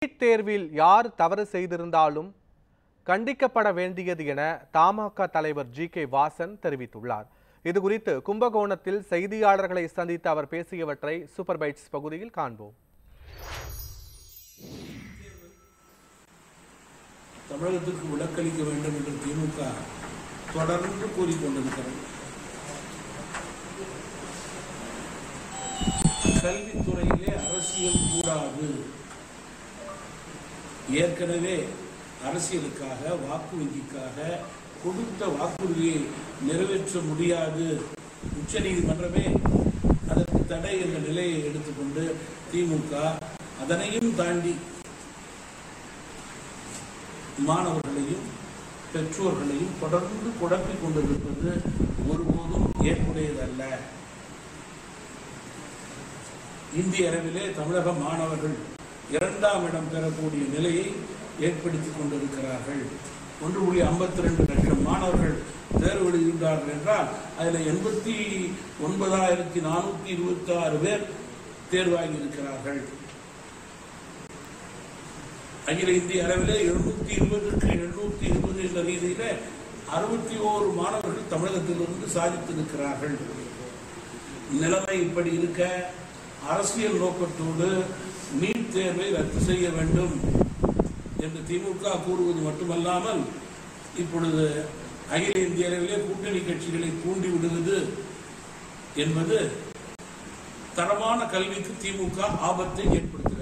NEET தேர்வில் யார் தவறு செய்திருந்தாலும் கண்டிக்கப்பட வேண்டியது என தமாக தலைவர் ஜி கே வாசன் தெரிவித்துள்ளார் இதுகுறித்து கும்பகோணத்தில் செய்தியாளர்களை சந்தித்து அவர் பேசியவற்றை சூப்பர் பைட்ஸ் பகுதியில் காண்போம் தமிழகத்திற்கு விலக்களிக்க வேண்டும் என்று திமுக தொடர்ந்து கூறிக்கொண்டிருக்கிறது கல்வித்துறையிலே அரசியல் கூடாது ஏற்கனவே அரசியலுக்காக வாக்கு வங்கிக்காக கொடுத்த வாக்குறுதியை நிறைவேற்ற முடியாது உச்சநீதிமன்றமே அதற்கு தடை என்ற நிலையை எடுத்துக்கொண்டு திமுக அதனையும் தாண்டி மாணவர்களையும் பெற்றோர்களையும் தொடர்ந்து குழப்பிக் கொண்டிருப்பது ஒருபோதும் ஏற்புடையதல்ல இந்திய அளவிலே தமிழக மாணவர்கள் இரண்டாம் இடம் பெறக்கூடிய நிலையை ஏற்படுத்திக் கொண்டிருக்கிறார்கள் ஒன்று புள்ளி ஐம்பத்தி ரெண்டு லட்சம் மாணவர்கள் தேர்வு எழுதுகின்றார்கள் என்றால் அதில் எண்பத்தி ஒன்பதாயிரத்தி நானூற்றி இருபத்தி ஆறு பேர் தேர்வாகி இருக்கிறார்கள் அகில இந்திய அளவிலே எழுநூத்தி இருபதுக்கு எழுநூத்தி இருபது என்ற ரீதியில அறுபத்தி ஓரு மாணவர்கள் தமிழகத்திலிருந்து சாதித்திருக்கிறார்கள் நிலைமை இப்படி இருக்க அரசியல் நோக்கத்தோடு நீட் தேர்வை ரத்து செய்ய வேண்டும் என்று திமுக கூறுவது மட்டுமல்லாமல் இப்பொழுது அகில இந்திய அளவிலே கூட்டணி கட்சிகளை தூண்டி விடுவது என்பது தரமான கல்விக்கு திமுக ஆபத்தை ஏற்படுத்துகிறது